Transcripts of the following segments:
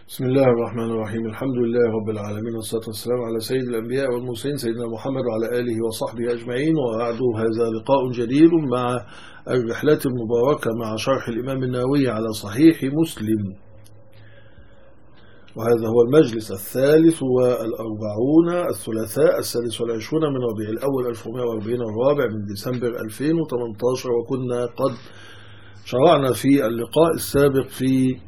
بسم الله الرحمن الرحيم الحمد لله رب العالمين والصلاة والسلام على سيد الأنبياء والمرسلين سيدنا محمد وعلى آله وصحبه أجمعين وبعد هذا لقاء جديد مع الرحلة المباركة مع شرح الإمام النووي على صحيح مسلم وهذا هو المجلس الثالث والأربعون الثلاثاء السادس والعشرون من ربيع الأول 1440 الرابع من ديسمبر 2018 وكنا قد شرعنا في اللقاء السابق في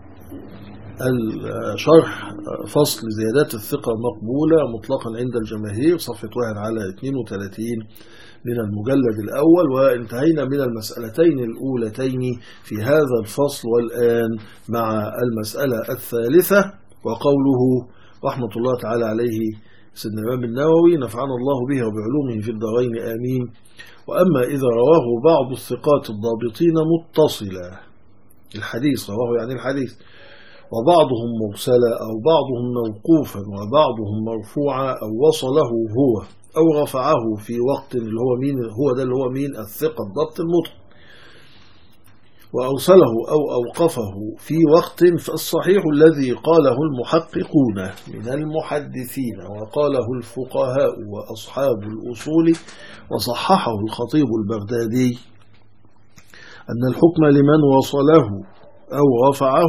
الشرح فصل زيادات الثقة مقبولة مطلقا عند الجماهير صفحة واحد على 32 من المجلد الأول وانتهينا من المسألتين الأولتين في هذا الفصل والآن مع المسألة الثالثة وقوله رحمة الله تعالى عليه سيدنا الإمام النووي نفعنا الله به وبعلومه في الدارين آمين وأما إذا رواه بعض الثقات الضابطين متصلا الحديث رواه يعني الحديث وبعضهم مرسلا أو بعضهم موقوفا وبعضهم مرفوعا أو وصله هو أو رفعه في وقت اللي هو مين هو ده اللي هو مين الثقة الضبط المطلق وأوصله أو أوقفه في وقت فالصحيح الذي قاله المحققون من المحدثين وقاله الفقهاء وأصحاب الأصول وصححه الخطيب البغدادي أن الحكم لمن وصله أو رفعه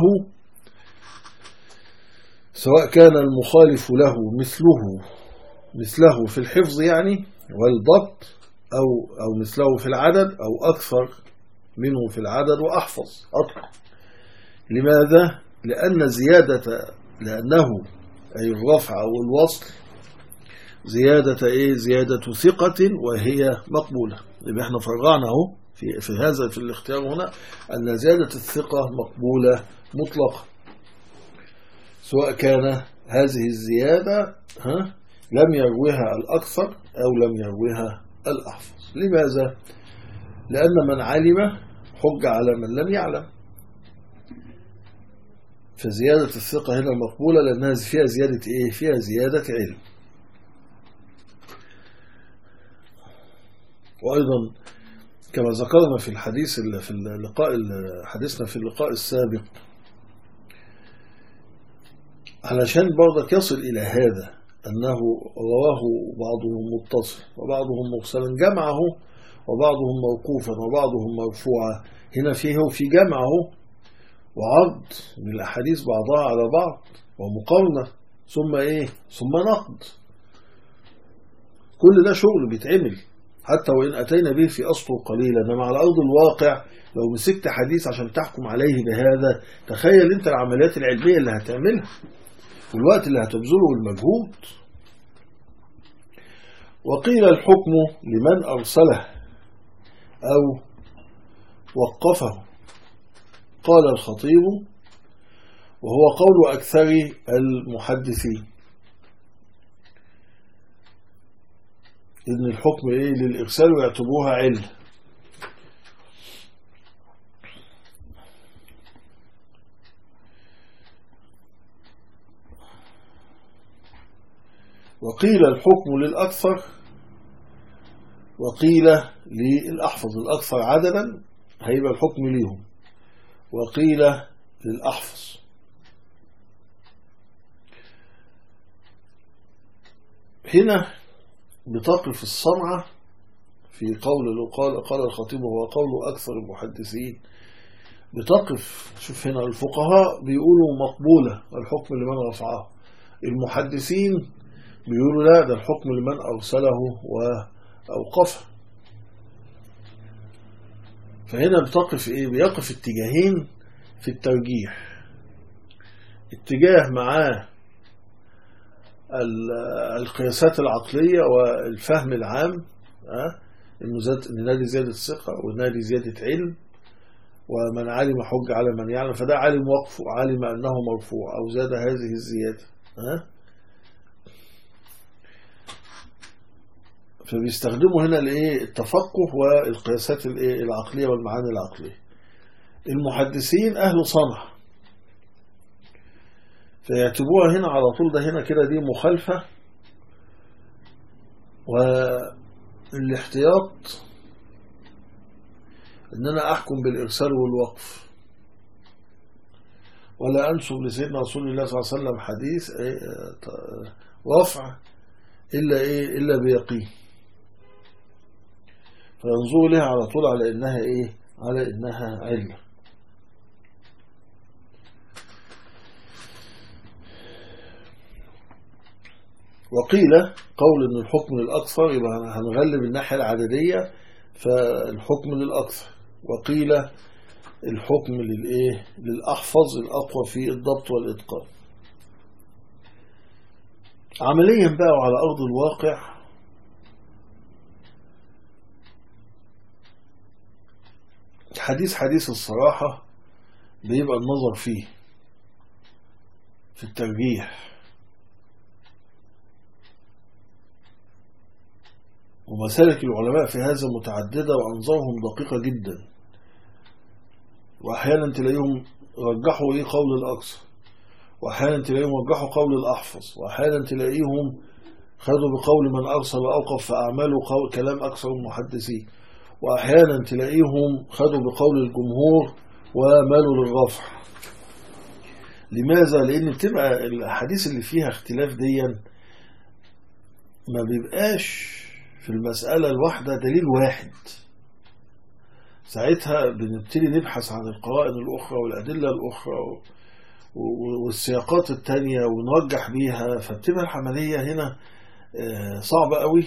سواء كان المخالف له مثله مثله في الحفظ يعني والضبط أو, أو مثله في العدد أو أكثر منه في العدد وأحفظ أطلق لماذا؟ لأن زيادة لأنه أي الرفع أو الوصل زيادة إيه؟ زيادة ثقة وهي مقبولة يبقى احنا فرعنا اهو في, في هذا في الاختيار هنا أن زيادة الثقة مقبولة مطلقة سواء كان هذه الزيادة ها لم يروها الأكثر أو لم يروها الأحفظ لماذا؟ لأن من علم حج على من لم يعلم فزيادة الثقة هنا مقبولة لأنها فيها زيادة إيه؟ فيها زيادة علم وأيضا كما ذكرنا في الحديث في اللقاء حديثنا في اللقاء السابق علشان برضك يصل إلى هذا أنه رواه بعضهم متصل وبعضهم مرسلا جمعه وبعضهم موقوفا وبعضهم مرفوعا هنا فيه في جمعه وعرض من الأحاديث بعضها على بعض ومقارنة ثم إيه ثم نقد كل ده شغل بيتعمل حتى وإن أتينا به في أسطر قليلا إنما على أرض الواقع لو مسكت حديث عشان تحكم عليه بهذا تخيل أنت العمليات العلمية اللي هتعملها والوقت اللي هتبذله والمجهود وقيل الحكم لمن أرسله أو وقفه قال الخطيب وهو قول أكثر المحدثين إن الحكم إيه للإرسال ويعتبروها علم وقيل الحكم للأكثر وقيل للأحفظ الأكثر عددا هيبقى الحكم ليهم وقيل للأحفظ هنا بتقف الصنعة في قول قال قال الخطيب وهو قول أكثر المحدثين بتقف شوف هنا الفقهاء بيقولوا مقبولة الحكم لمن رفعه المحدثين بيقولوا لا ده الحكم لمن أرسله وأوقفه فهنا بتقف إيه بيقف اتجاهين في الترجيح اتجاه معاه القياسات العقلية والفهم العام أه؟ إنه زاد إن نادي زيادة ثقة ونادي زيادة علم ومن علم حج على من يعلم فده عالم وقف وعلم أنه مرفوع أو زاد هذه الزيادة أه؟ فبيستخدموا هنا الايه التفقه والقياسات الايه العقليه والمعاني العقليه المحدثين اهل صنع فيعتبروها هنا على طول ده هنا كده دي مخالفه والاحتياط ان انا احكم بالارسال والوقف ولا أنسب لسيدنا رسول الله صلى الله عليه وسلم حديث إيه رفع إلا إيه إلا بيقين فينظروا لها على طول على إنها إيه على إنها علة وقيل قول ان الحكم للأكثر يبقى هنغلب الناحية العددية فالحكم للأكثر وقيل الحكم للإيه للأحفظ الأقوى في الضبط والإتقان عمليا بقى وعلى أرض الواقع حديث حديث الصراحة بيبقى النظر فيه في الترجيح ومسالك العلماء في هذا متعددة وأنظارهم دقيقة جدا وأحيانا تلاقيهم رجحوا إيه قول الأكثر وأحيانا تلاقيهم رجحوا قول الأحفظ وأحيانا تلاقيهم خدوا بقول من أرسل وأوقف فأعملوا قول كلام أكثر المحدثين وأحيانا تلاقيهم خدوا بقول الجمهور ومالوا للرفع لماذا؟ لأن بتبقى الأحاديث اللي فيها اختلاف ديا ما بيبقاش في المسألة الواحدة دليل واحد ساعتها بنبتدي نبحث عن القرائن الأخرى والأدلة الأخرى والسياقات التانية ونرجح بيها فبتبقى العملية هنا صعبة قوي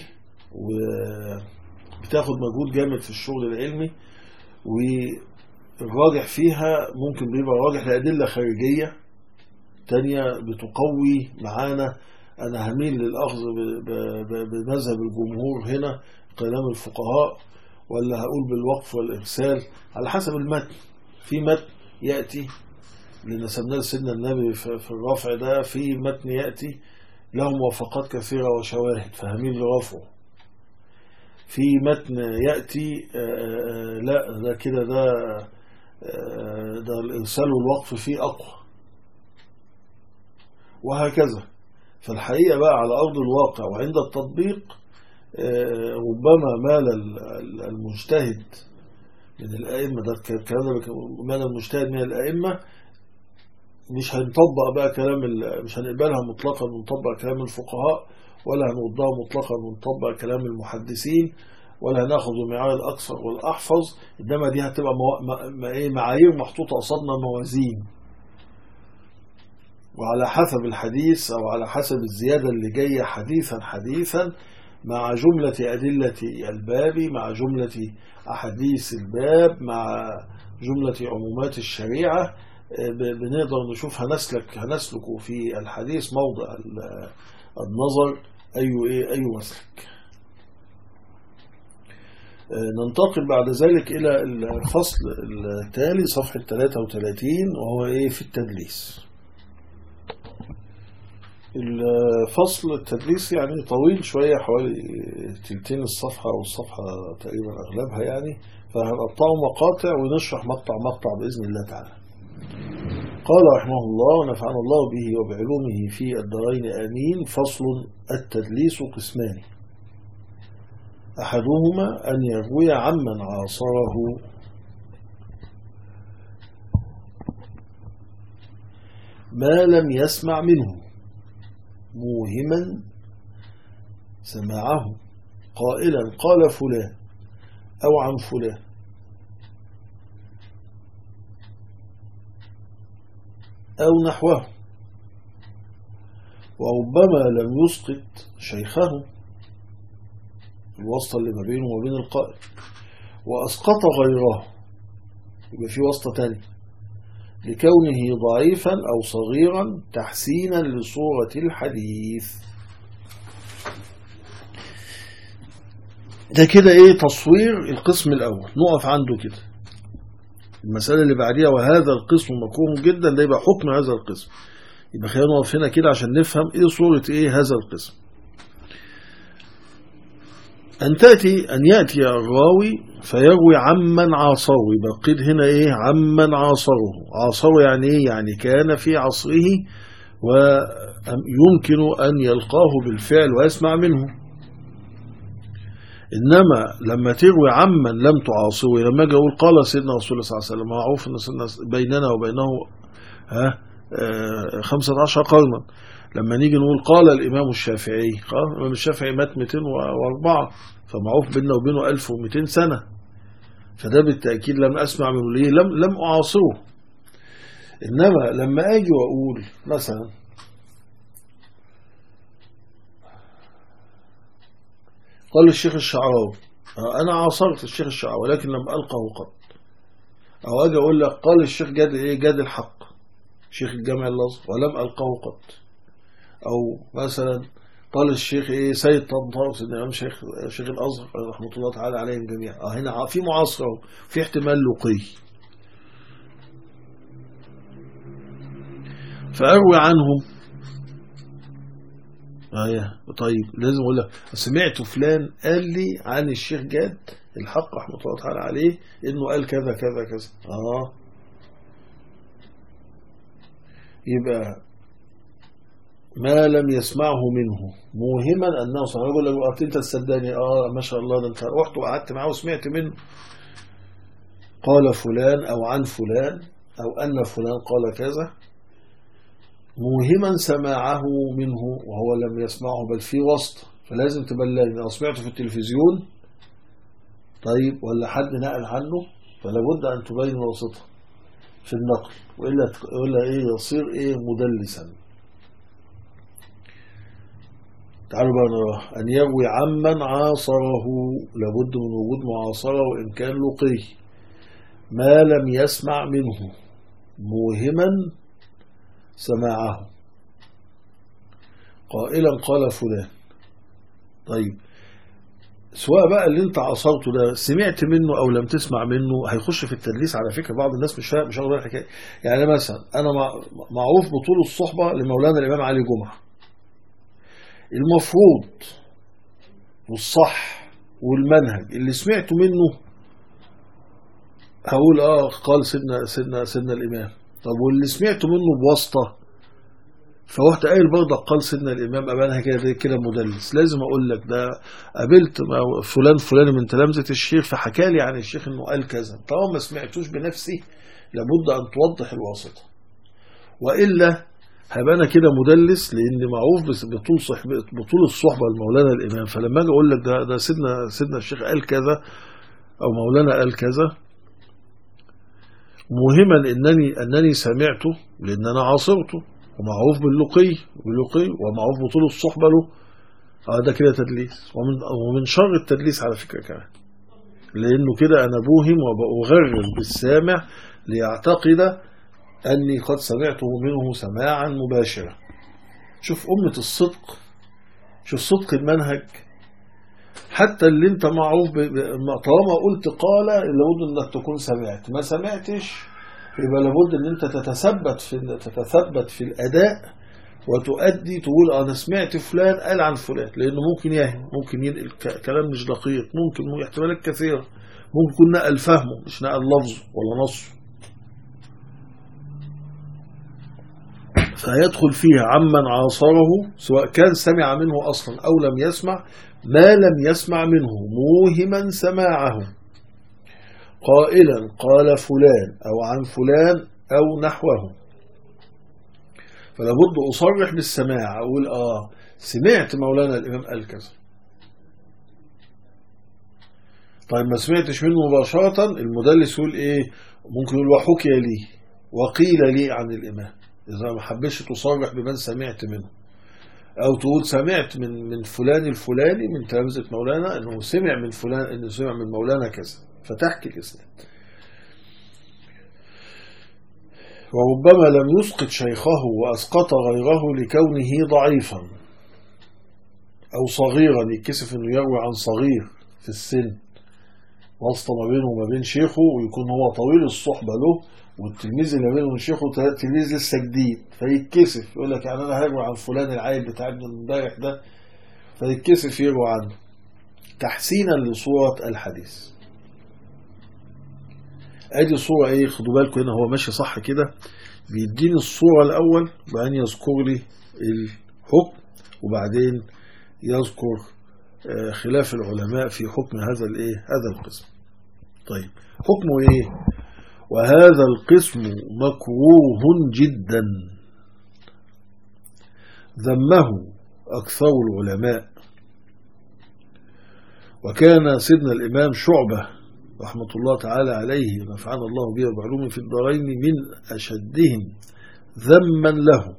وبتاخد مجهود جامد في الشغل العلمي والراجح فيها ممكن بيبقى راجح لأدلة خارجية تانية بتقوي معانا أنا هميل للأخذ بمذهب الجمهور هنا كلام الفقهاء ولا هقول بالوقف والإرسال على حسب المتن في متن يأتي لنسبنا سيدنا النبي في الرفع ده في متن يأتي له موافقات كثيرة وشواهد فهميل لرفعه في متن يأتي لا ده كده ده ده الإرسال والوقف فيه أقوى وهكذا فالحقيقة بقى على أرض الواقع وعند التطبيق ربما مال المجتهد من الأئمة ده الكلام ده مال المجتهد من الأئمة مش هنطبق بقى كلام مش هنقبلها مطلقا ونطبق كلام الفقهاء ولا هنردها مطلقا ونطبق كلام المحدثين ولا هناخد معايير الأكثر والأحفظ إنما دي هتبقى معايير محطوطة قصادنا موازين وعلى حسب الحديث أو على حسب الزيادة اللي جاية حديثا حديثا مع جملة أدلة الباب مع جملة أحاديث الباب مع جملة عمومات الشريعة بنقدر نشوف هنسلك هنسلك في الحديث موضع النظر أي إيه أي مسلك ننتقل بعد ذلك إلى الفصل التالي صفحة 33 وهو إيه في التدليس الفصل التدريس يعني طويل شوية حوالي تلتين الصفحة أو الصفحة تقريبا أغلبها يعني فهنقطعه مقاطع ونشرح مقطع مقطع بإذن الله تعالى قال رحمه الله ونفعنا الله به وبعلومه في الدارين آمين فصل التدليس قسمان أحدهما أن يروي عمن عاصره ما لم يسمع منه موهما سماعه قائلا قال فلان أو عن فلان أو نحوه وربما لم يسقط شيخه الواسطة اللي ما بينه وبين القائل وأسقط غيره يبقى في واسطة تانية لكونه ضعيفا أو صغيرا تحسينا لصورة الحديث ده كده ايه تصوير القسم الأول نقف عنده كده المسألة اللي بعديها وهذا القسم مكروه جدا ده يبقى حكم هذا القسم يبقى خلينا نقف هنا كده عشان نفهم ايه صورة ايه هذا القسم أن تأتي أن يأتي الراوي فيروي عمن عاصره يبقى قيد هنا إيه عمن عاصره عاصره يعني إيه يعني كان في عصره ويمكن أن يلقاه بالفعل ويسمع منه إنما لما تروي عمن لم تعاصره لما أجي أقول قال سيدنا رسول الله صلى الله عليه وسلم معروف أن بيننا وبينه ها آه، خمسة عشر قرنا لما نيجي نقول قال الإمام الشافعي قال الإمام الشافعي مات 204 فمعروف بيننا وبينه 1200 سنة فده بالتأكيد لم أسمع منه ليه لم, لم أعاصره إنما لما أجي وأقول مثلا قال الشيخ الشعراوي آه، أنا عاصرت الشيخ الشعراوي ولكن لم ألقه قط أو أجي أقول لك قال الشيخ جاد إيه جاد الحق شيخ الجامع الأزهر ولم ألقه قط أو مثلا قال الشيخ إيه سيد طنطاوس الإمام شيخ شيخ الأزهر رحمة الله تعالى عليهم جميعا آه هنا في معاصرة في احتمال لقي فأروي عنهم آه طيب لازم أقول لك سمعت فلان قال لي عن الشيخ جاد الحق رحمة الله تعالى عليه إنه قال كذا كذا كذا آه يبقى ما لم يسمعه منه موهما أنه صحيح يقول له أنت السداني آه ما شاء الله ده أنت رحت وقعدت معاه وسمعت منه قال فلان أو عن فلان أو أن فلان قال كذا موهما سماعه منه وهو لم يسمعه بل في وسط فلازم تبلغني أو سمعته في التلفزيون طيب ولا حد نقل عنه فلا بد أن تبين واسطة في النقل وإلا وإلا إيه يصير إيه مدلسا تعالوا بقى نراه أن يروي عمن عاصره لابد من وجود معاصرة وإن كان لقي ما لم يسمع منه موهما سماعه قائلا قال فلان طيب سواء بقى اللي انت عصرته ده سمعت منه او لم تسمع منه هيخش في التدليس على فكره بعض الناس مش فاهم مش واخد الحكايه يعني مثلا انا معروف بطول الصحبه لمولانا الامام علي جمعه المفروض والصح والمنهج اللي سمعته منه هقول اه قال سيدنا سيدنا سيدنا الامام طب واللي سمعته منه بواسطه فروحت قايل برضه قال سيدنا الامام ابانها كده كده مدلس لازم اقول لك ده قابلت فلان فلان من تلامذه الشيخ فحكى لي عن الشيخ انه قال كذا طالما ما سمعتوش بنفسي لابد ان توضح الواسطه والا هبقى انا كده مدلس لان معروف بطول صحبه بطول الصحبه لمولانا الامام فلما اجي اقول لك ده ده سيدنا سيدنا الشيخ قال كذا او مولانا قال كذا مهما انني انني سمعته لان انا عاصرته ومعروف باللقي باللقي ومعروف بطول الصحبه له اه ده كده تدليس ومن ومن شر التدليس على فكره كمان لانه كده انا بوهم وبغرر بالسامع ليعتقد أني قد سمعته منه سماعا مباشرا شوف أمة الصدق شوف صدق المنهج حتى اللي انت معروف طالما قلت قال لابد انك تكون سمعت ما سمعتش يبقى لابد ان انت تتثبت في تتثبت في الاداء وتؤدي تقول انا سمعت فلان قال عن فلان لانه ممكن يهم ممكن ينقل كلام مش دقيق ممكن احتمالات كثيره ممكن يكون نقل فهمه مش نقل لفظه ولا نصه فيدخل فيها عمن عاصره سواء كان سمع منه أصلا أو لم يسمع ما لم يسمع منه موهما سماعه قائلا قال فلان أو عن فلان أو نحوه فلابد أصرح بالسماع أقول آه سمعت مولانا الإمام قال كذا طيب ما سمعتش منه مباشرة المدلس يقول إيه ممكن يقول وحكي لي وقيل لي عن الإمام إذا ما حبش تصرح بمن سمعت منه أو تقول سمعت من من فلان الفلاني من تلامذة مولانا أنه سمع من فلان أنه سمع من مولانا كذا فتحكي الإسلام وربما لم يسقط شيخه وأسقط غيره لكونه ضعيفا أو صغيرا يتكسف أنه يروي عن صغير في السن واسطة ما بينه وما بين شيخه ويكون هو طويل الصحبة له والتلميذ اللي بينه وبين شيخه تلميذ لسه جديد فيتكسف يقول لك يعني انا هروي عن فلان العيل بتاع ابن امبارح ده فيتكسف يروي عنه تحسينا لصورة الحديث ادي صورة ايه خدوا بالكم هنا هو ماشي صح كده بيديني الصورة الاول وبعدين يذكر لي الحكم وبعدين يذكر خلاف العلماء في حكم هذا الايه هذا القسم طيب حكمه ايه وهذا القسم مكروه جدا ذمه أكثر العلماء وكان سيدنا الإمام شعبة رحمة الله تعالى عليه نفعنا الله به وبعلومه في الدارين من أشدهم ذما له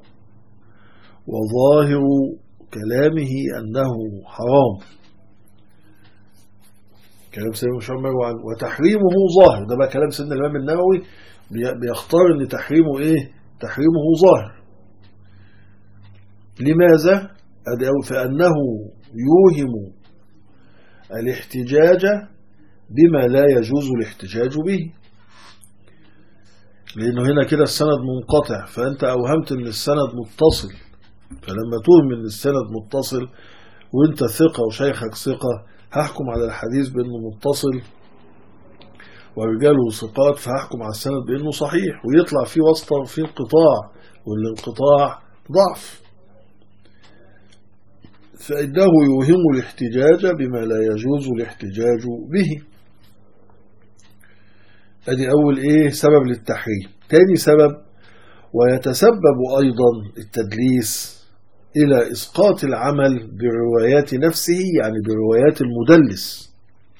وظاهر كلامه أنه حرام كلام سيدنا شعبة وتحريمه ظاهر ده بقى كلام سيدنا الإمام النووي بيختار أن تحريمه إيه تحريمه ظاهر لماذا فأنه يوهم الاحتجاج بما لا يجوز الاحتجاج به لأنه هنا كده السند منقطع فأنت أوهمت أن السند متصل فلما توهم أن السند متصل وانت ثقة وشيخك ثقة هحكم على الحديث بأنه متصل ورجاله ثقات فهحكم على السند بأنه صحيح ويطلع فيه واسطة في انقطاع والانقطاع ضعف فإنه يوهم الاحتجاج بما لا يجوز الاحتجاج به ادي اول ايه سبب للتحريم تاني سبب ويتسبب ايضا التدليس الى اسقاط العمل بروايات نفسه يعني بروايات المدلس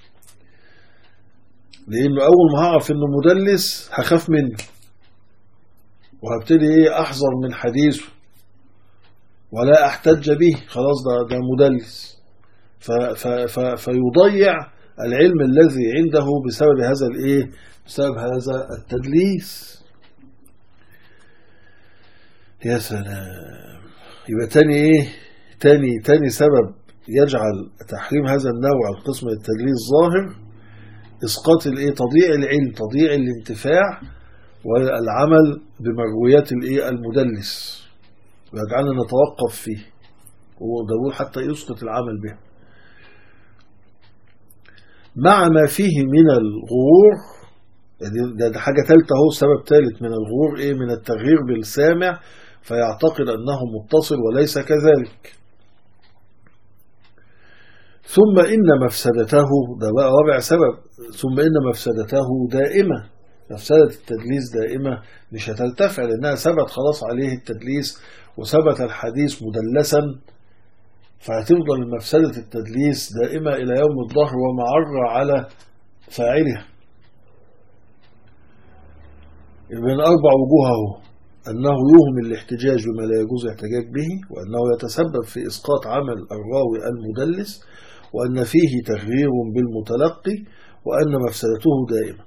لانه اول ما هعرف انه مدلس هخاف منه وهبتدي ايه احذر من حديثه ولا احتج به خلاص ده ده مدلس ف ف ف فيضيع العلم الذي عنده بسبب هذا الايه بسبب هذا التدليس يا سلام يبقى تاني ايه تاني تاني سبب يجعل تحريم هذا النوع القسم التدليس ظاهر اسقاط الايه تضييع العلم تضييع الانتفاع والعمل بمرويات الايه المدلس ويجعلنا نتوقف فيه وده حتى يسقط العمل به مع ما فيه من الغرور يعني ده, ده حاجة ثالثة اهو سبب ثالث من الغرور ايه من التغيير بالسامع فيعتقد انه متصل وليس كذلك ثم إن مفسدته ده بقى رابع سبب ثم إن مفسدته دائمة مفسدة التدليس دائمة مش هتلتفع لأنها ثبت خلاص عليه التدليس وثبت الحديث مدلسا فهتفضل مفسدة التدليس دائمة إلى يوم الظهر ومعرة على فاعلها من أربع وجوهه أنه يوهم الاحتجاج بما لا يجوز الاحتجاج به وأنه يتسبب في إسقاط عمل الراوي المدلس وأن فيه تغيير بالمتلقي وأن مفسدته دائمة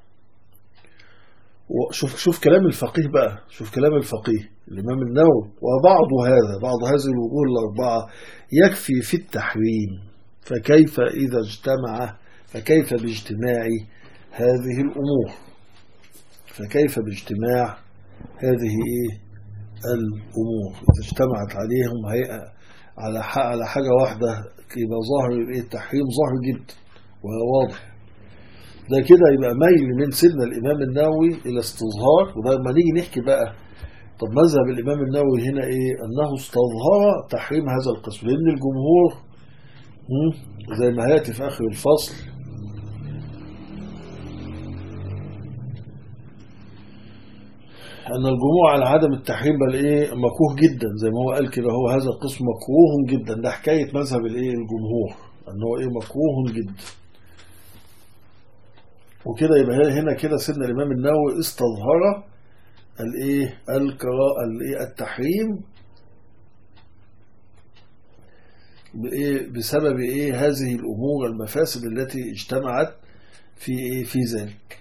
شوف شوف كلام الفقيه بقى شوف كلام الفقيه الإمام النووي وبعض هذا بعض هذه الوجوه الأربعة يكفي في التحريم فكيف إذا اجتمع فكيف باجتماع هذه الأمور فكيف باجتماع هذه إيه الأمور إذا اجتمعت عليهم هيئة على على حاجة واحدة يبقى ظاهر إيه التحريم ظاهر جدا وهو واضح ده كده يبقى ميل من سيدنا الإمام النووي إلى استظهار وده لما نيجي نحكي بقى طب مذهب الإمام النووي هنا إيه أنه استظهر تحريم هذا القسم لأن الجمهور زي ما هيأتي في آخر الفصل أن الجموع على عدم التحريم بل إيه مكروه جدا زي ما هو قال كده هو هذا القسم مكروه جدا ده حكاية مذهب الإيه الجمهور أن هو إيه مكروه جدا وكده يبقى هنا كده سيدنا الإمام النووي استظهر الايه القراءة الايه التحريم بإيه بسبب ايه هذه الامور المفاسد التي اجتمعت في ايه في ذلك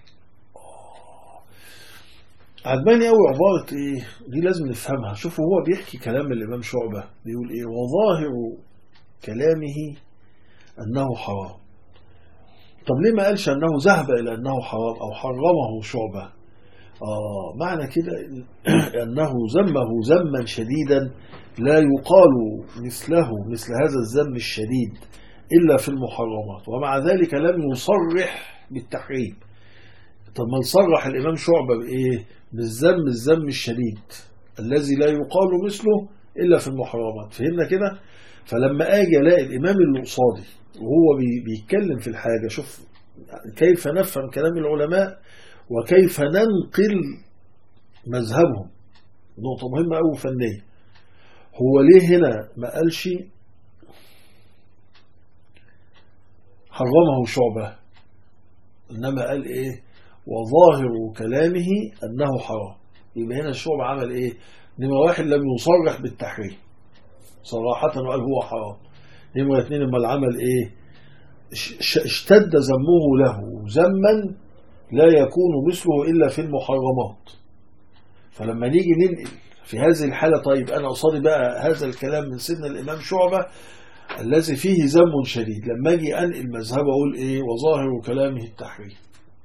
عجباني قوي عبارة ايه دي لازم نفهمها شوفوا هو بيحكي كلام الامام شعبة بيقول ايه وظاهر كلامه انه حرام طب ليه ما قالش انه ذهب الى انه حرام او حرمه شعبة آه معنى كده أنه ذمه ذما شديدا لا يقال مثله مثل هذا الذم الشديد إلا في المحرمات ومع ذلك لم يصرح بالتحريم طب ما نصرح الإمام شعبة بإيه بالذم الذم الشديد الذي لا يقال مثله إلا في المحرمات فهمنا كده فلما أجي ألاقي الإمام اللي قصادي وهو بيتكلم في الحاجة شوف كيف نفهم كلام العلماء وكيف ننقل مذهبهم نقطة مهمة أو فنية هو ليه هنا ما قالش حرمه شعبة إنما قال إيه وظاهر كلامه أنه حرام يبقى هنا الشعبة عمل إيه نمرة واحد لم يصرح بالتحريم صراحة وقال هو حرام نمرة اتنين لما العمل إيه اشتد ذمه له ذما لا يكون مثله إلا في المحرمات فلما نيجي ننقل في هذه الحالة طيب أنا قصادي بقى هذا الكلام من سيدنا الإمام شعبة الذي فيه ذم شديد لما أجي أنقل مذهبه أقول إيه وظاهر كلامه التحريم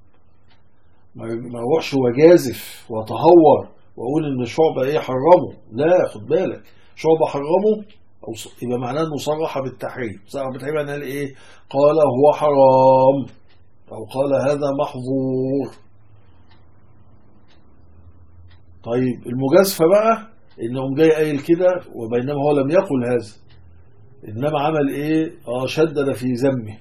ما اروحش وجازف واتهور واقول ان شعبه ايه حرمه لا خد بالك شعبه حرمه أو يبقى معناه انه صرح بالتحريم صرح بالتحريم يعني ايه قال هو حرام او قال هذا محظور طيب المجازفه بقى انهم جاي قايل كده وبينما هو لم يقل هذا انما عمل ايه اه شدد في ذمه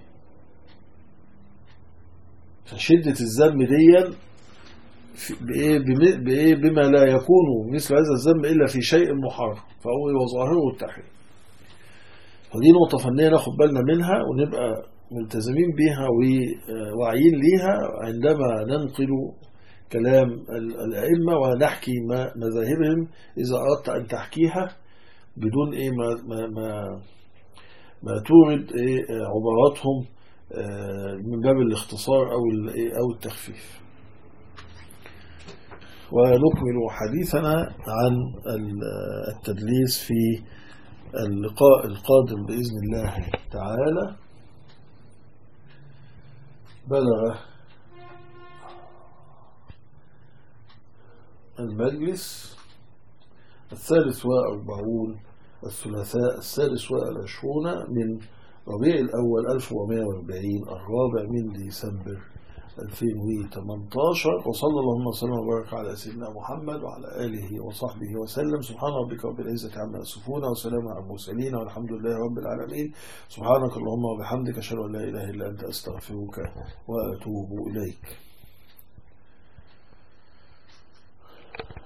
فشده الذم دي بإيه, بإيه بما لا يكون مثل هذا الذنب إلا في شيء محرم فهو وظاهره التحريم فدي نقطة فنية ناخد بالنا منها ونبقى ملتزمين بيها وواعيين ليها عندما ننقل كلام الأئمة ونحكي مذاهبهم إذا أردت أن تحكيها بدون إيه ما, ما, ما, ما تورد إيه عباراتهم من باب الاختصار أو أو التخفيف ونكمل حديثنا عن التدليس في اللقاء القادم بإذن الله تعالى بلغ المجلس الثالث وأربعون الثلاثاء السادس والعشرون من ربيع الأول 1440 الرابع من ديسمبر 2018 وصلى اللهم وسلم وبارك على سيدنا محمد وعلى آله وصحبه وسلم سبحان ربك رب العزة عما يصفون وسلام على المرسلين والحمد لله رب العالمين سبحانك اللهم وبحمدك أشهد أن لا إله إلا أنت أستغفرك وأتوب إليك